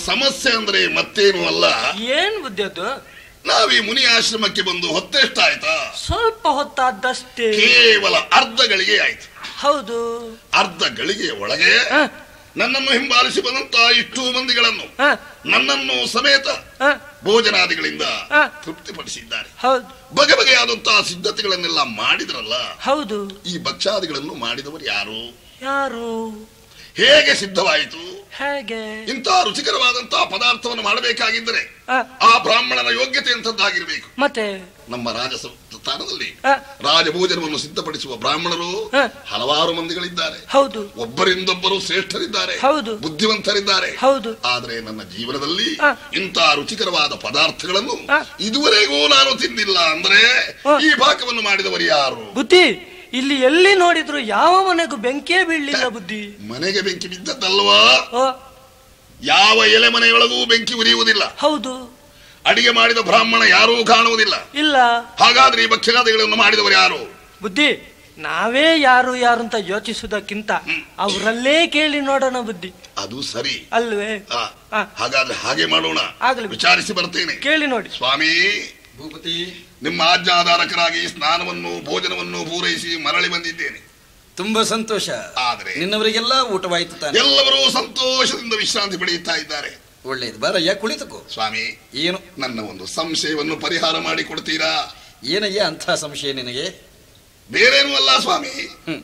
ಸಮಸ್ಯೆ ಅಂದ್ರೆ ಮತ್ತೇನು ಅಲ್ಲ ಏನ್ ಬುದ್ಧಿ ಅದು ನಾವೀ ಮುನಿ ಆಶ್ರಮಕ್ಕೆ ಬಂದು ಹೊತ್ತೆಷ್ಟಾಯ್ತಾ ಸ್ವಲ್ಪ ಹೊತ್ತಾದಷ್ಟೇ ಕೇವಲ ಅರ್ಧ ಗಳಿಗೆ ಆಯ್ತು ಹೌದು ಅರ್ಧ ಗಳಿಗೆಯ ಒಳಗೆ ಹ, ನನ್ನನ್ನು ಹಿಂಬಾಲಿಸಿ ಬಂದಂತ ಇಷ್ಟು ಮಂದಿಗಳನ್ನು ಹ, ನನ್ನನ್ನು ಸಮೇತ ಹ, ಭೋಜನಾದಿಗಳಿಂದ ಹ. ತೃಪ್ತಿಪಡಿಸಿದ್ದಾರೆ ಹೌದು ಬಗೆ ಬಗೆಯಾದಂತಹ ಸಿದ್ಧತೆಗಳನ್ನೆಲ್ಲ ಮಾಡಿದ್ರಲ್ಲ ಹೌದು ಈ ಭಕ್ಷಾದಿಗಳನ್ನು ಮಾಡಿದವರು ಯಾರು ಯಾರು ಹೇಗೆ ಸಿದ್ಧವಾಯಿತು ಹೇಗೆ ಇಂತಹ ರುಚಿಕರವಾದಂತಹ ಪದಾರ್ಥವನ್ನು ಮಾಡಬೇಕಾಗಿದ್ದರೆ ಹ, ಆ ಬ್ರಾಹ್ಮಣನ ಯೋಗ್ಯತೆ ಅಂತದ್ದಾಗಿರ್ಬೇಕು ಮತ್ತೆ ನಮ್ಮ ರಾಜ ಸ್ಥಾನದಲ್ಲಿ ಹ, ರಾಜಭೋಜನವನ್ನು ಸಿದ್ಧಪಡಿಸುವ ಬ್ರಾಹ್ಮಣರು ಹ. ಹಲವಾರು ಮಂದಿಗಳಿದ್ದಾರೆ ಹೌದು ಒಬ್ಬರಿಂದೊಬ್ಬರು ಶ್ರೇಷ್ಠರಿದ್ದಾರೆ ಹೌದು. ಬುದ್ಧಿವಂತರಿದ್ದಾರೆ ಹೌದು ಆದರೆ ನನ್ನ ಜೀವನದಲ್ಲಿ ಹ. ಇಂತಹ ರುಚಿಕರವಾದ ಪದಾರ್ಥಗಳನ್ನು ಹ. ಇದುವರೆಗೂ ನಾನು ತಿಂದಿಲ್ಲ ಅಂದ್ರೆ ಹ. ಈ ಪಾಕವನ್ನು ಮಾಡಿದವರು ಯಾರು ಬುದ್ಧಿ ಇಲ್ಲಿ ಎಲ್ಲಿ ನೋಡಿದ್ರು ಯಾವ ಮನೆಗೂ ಬೆಂಕಿಯೇ ಬೀಳಲಿಲ್ಲ ಬುದ್ಧಿ ಮನೆಗೆ ಬೆಂಕಿ ಬಿದ್ದದ್ದಲ್ವಾ ಓ ಯಾವ ಎಲೆ ಮನೆಯೊಳಗೂ ಬೆಂಕಿ ಉರಿಯುವುದಿಲ್ಲ ಹೌದು ಅಡಿಗೆ ಮಾಡಿದ ಬ್ರಾಹ್ಮಣ ಯಾರೂ ಕಾಣುವುದಿಲ್ಲ ಇಲ್ಲ ಹಾಗಾದ್ರೆ ಈ ಭಕ್ಷ್ಯಾದಿಗಳನ್ನು ಮಾಡಿದವರು ಯಾರು ಬುದ್ಧಿ ನಾವೇ ಯಾರು ಯಾರು ಅಂತ ಯೋಚಿಸುವುದಕ್ಕಿಂತ ಅವರಲ್ಲೇ ಕೇಳಿ ನೋಡೋಣ ಬುದ್ಧಿ ಅದು ಸರಿ ಅಲ್ವೇ ಆ, ಆ. ಹಾಗಾದ್ರೆ ಹಾಗೆ ಮಾಡೋಣ ಆಗ್ಲಿ. ವಿಚಾರಿಸಿ ಬರ್ತೇನೆ ಕೇಳಿ ನೋಡಿ ಸ್ವಾಮಿ ಭೂಪತಿ ನಿಮ್ಮ ಆಜ್ಞಾಧಾರಕರಾಗಿ ಸ್ನಾನವನ್ನು ಭೋಜನವನ್ನು ಪೂರೈಸಿ ಮರಳಿ ಬಂದಿದ್ದೇನೆ ತುಂಬಾ ಸಂತೋಷ ಆದ್ರೆ ನಿನ್ನವರಿಗೆಲ್ಲ ಊಟವಾಯ್ತು ತಾನೆ ಎಲ್ಲರೂ ಸಂತೋಷದಿಂದ ವಿಶ್ರಾಂತಿ ಪಡೆಯುತ್ತಾ ಇದ್ದಾರೆ ಒಳ್ಳೇದು ಬಾರಯ್ಯ ಕುಳಿತುಕೋ ಸ್ವಾಮಿ ಏನು ನನ್ನ ಒಂದು ಸಂಶಯವನ್ನು ಪರಿಹಾರ ಮಾಡಿ ಕೊಡ್ತೀರಾ ಏನಯ್ಯ ಅಂಥ ಸಂಶಯ ನಿನಗೆ ಬೇರೇನೂ ಅಲ್ಲ ಸ್ವಾಮಿ ಹ್ಮ್.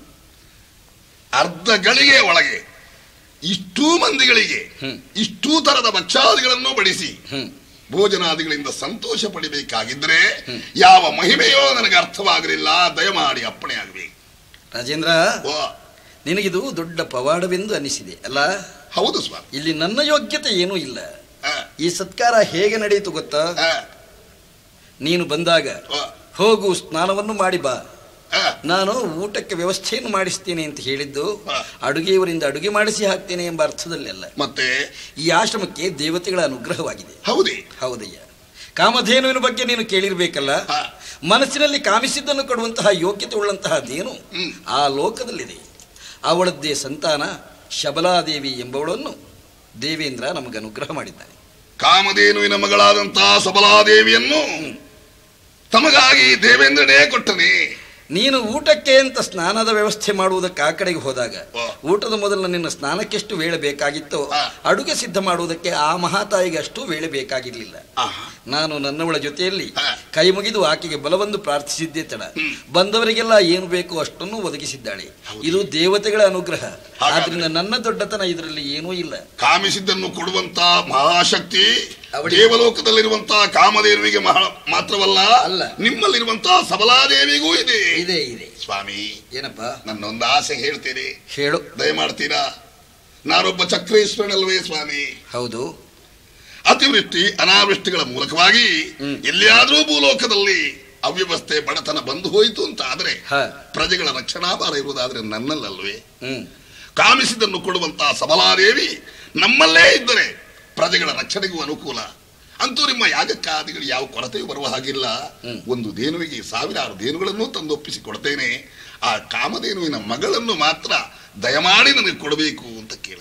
ಅರ್ಧ ಗಳಿಗೆ ಒಳಗೆ ಇಷ್ಟೂ ಮಂದಿಗಳಿಗೆ ಹ್ಮ್. ಇಷ್ಟೂ ತರದ ಭಕ್ಷಾದಿಗಳನ್ನು ಬಡಿಸಿ ಹ್ಮ್ ಭೋಜನಾದಿಗಳಿಂದ ಸಂತೋಷ ಪಡಿಬೇಕಾಗಿದ್ರೆ ಯಾವ ಮಹಿಮೆಯೋ ನನಗೆ ಅರ್ಥವಾಗಲಿಲ್ಲ ದಯಮಾಡಿ ಅಪ್ಪಣೆ ಆಗಬೇಕು ರಾಜೇಂದ್ರ ಓ ನಿನಗಿದು ದೊಡ್ಡ ಪವಾಡವೆಂದು ಅನಿಸಿದೆ ಅಲ್ಲ ಹೌದು ಸ್ವಾಮಿ ಇಲ್ಲಿ ನನ್ನ ಯೋಗ್ಯತೆ ಏನೂ ಇಲ್ಲ ಆ, ಈ ಸತ್ಕಾರ ಹೇಗೆ ನಡೆಯಿತು ಗೊತ್ತಾ ಆ, ನೀನು ಬಂದಾಗ ಓ, ಹೋಗು ಸ್ನಾನವನ್ನು ಮಾಡಿ ಬಾ ಆ, ನಾನು ಊಟಕ್ಕೆ ವ್ಯವಸ್ಥೆಯನ್ನು ಮಾಡಿಸ್ತೇನೆ ಅಂತ ಹೇಳಿದ್ದು ಹಾ. ಅಡುಗೆಯವರಿಂದ ಅಡುಗೆ ಮಾಡಿಸಿ ಹಾಕ್ತೇನೆ ಎಂಬ ಅರ್ಥದಲ್ಲಿ ಅಲ್ಲ ಮತ್ತೆ ಈ ಆಶ್ರಮಕ್ಕೆ ದೇವತೆಗಳ ಅನುಗ್ರಹವಾಗಿದೆ ಹೌದೇ ಹೌದಯ್ಯ ಕಾಮಧೇನುವಿನ ಬಗ್ಗೆ ನೀನು ಕೇಳಿರ್ಬೇಕಲ್ಲ ಹಾ. ಮನಸ್ಸಿನಲ್ಲಿ ಕಾಮಿಸಿದ್ದನ್ನು ಕೊಡುವಂತಹ ಯೋಗ್ಯತೆ ಉಳ್ಳಂತಹ ಧೇನು ಹ್ಮ್. ಆ ಲೋಕದಲ್ಲಿದೆ ಅವಳದ್ದೇ ಸಂತಾನ ಶಬಲಾದೇವಿ ಎಂಬವಳನ್ನು ದೇವೇಂದ್ರ ನಮಗೆ ಅನುಗ್ರಹ ಮಾಡಿದ್ದಾನೆ ಕಾಮಧೇನುವಿನ ಮಗಳಾದಂತಹ ಸಬಲಾದೇವಿಯನ್ನು ತಮಗಾಗಿ ದೇವೇಂದ್ರನೇ ಕೊಟ್ಟನೆ ನೀನು ಊಟಕ್ಕೆ ಅಂತ ಸ್ನಾನದ ವ್ಯವಸ್ಥೆ ಮಾಡುವುದಕ್ಕೆ ಆ ಕಡೆಗೆ ಹೋದಾಗ ವಾ. ಊಟದ ಮೊದಲು ನಿನ್ನ ಸ್ನಾನಕ್ಕೆಷ್ಟು ವೇಳೆ ಬೇಕಾಗಿತ್ತೋ ಹಾ. ಅಡುಗೆ ಸಿದ್ಧ ಮಾಡುವುದಕ್ಕೆ ಆ ಮಹಾತಾಯಿಗೆ ಅಷ್ಟು ವೇಳೆ ಬೇಕಾಗಿರಲಿಲ್ಲ ಆಹಾ. ನಾನು ನನ್ನವಳ ಜೊತೆಯಲ್ಲಿ ಹಾ. ಕೈ ಮುಗಿದು ಆಕೆಗೆ ಬಲವನ್ನು ಪ್ರಾರ್ಥಿಸಿದ್ದೇ ತಡ ಹ್ಮ್. ಬಂದವರಿಗೆಲ್ಲ ಏನು ಬೇಕೋ ಅಷ್ಟನ್ನು ಒದಗಿಸಿದ್ದಾಳೆ ಇದು ದೇವತೆಗಳ ಅನುಗ್ರಹ ಹಾಗಾದ್ರೆ? ಆದ್ರಿಂದ ನನ್ನ ದೊಡ್ಡತನ ಇದರಲ್ಲಿ ಏನೂ ಇಲ್ಲ ಕಾಮಿಸಿದ್ದನ್ನು ಕೊಡುವಂತ ಮಹಾಶಕ್ತಿ ಅವಳಿಗೆ- ದೇವಲೋಕದಲ್ಲಿರುವಂತಹ ಕಾಮಧೇನುವಿಗೆ ಮಹಾ ಮಾತ್ರವಲ್ಲ ಅಲ್ಲ. ನಿಮ್ಮಲ್ಲಿರುವಂತಹ ಸಬಲಾದೇವಿಗೂ ಇದೆ ಇದೆ ಇದೆ ಸ್ವಾಮಿ ಏನಪ್ಪ ನನ್ನೊಂದು ಆಸೆ ಹೇಳ್ತೇನೆ ಹೇಳು ದಯಮಾಡ್ತೀರಾ ನಾನೊಬ್ಬ ಚಕ್ರೇಶ್ವರನಲ್ವೇ ಸ್ವಾಮಿ ಹೌದು ಅತಿವೃಷ್ಟಿ ಅನಾವೃಷ್ಟಿಗಳ ಮೂಲಕವಾಗಿ ಹ್ಮ್. ಎಲ್ಲಿಯಾದ್ರೂ ಭೂಲೋಕದಲ್ಲಿ ಅವ್ಯವಸ್ಥೆ ಬಡತನ ಬಂದು ಹೋಯಿತು ಅಂತ ಆದ್ರೆ ಹ ಪ್ರಜೆಗಳ ರಕ್ಷಣಾಭಾರ ಇರುವುದಾದ್ರೆ ನನ್ನಲ್ಲಲ್ವೇ ಹ್ಮ್ ಕಾಮಿಸಿದನ್ನು ಕೊಡುವಂತಹ ಸಬಲಾದೇವಿ ನಮ್ಮಲ್ಲೇ ಇದ್ದರೆ ಪ್ರಜೆಗಳ ರಕ್ಷಣೆಗೂ ಅನುಕೂಲ ಅಂತೂ ನಿಮ್ಮ ಯಾಗಕ್ಕಾದಿಗಳು ಯಾವ ಕೊರತೆಯೂ ಬರುವ ಹಾಗಿಲ್ಲ ಹ್ಮ್. ಒಂದು ದೇನುವಿಗೆ ಸಾವಿರಾರು ದೇನುಗಳನ್ನು ತಂದೊಪ್ಪಿಸಿ ಕೊಡ್ತೇನೆ ಆ ಕಾಮಧೇನುವಿನ ಮಗಳನ್ನು ಮಾತ್ರ ದಯಮಾಡಿ ನನಗೆ ಕೊಡಬೇಕು ಅಂತ ಕೇಳ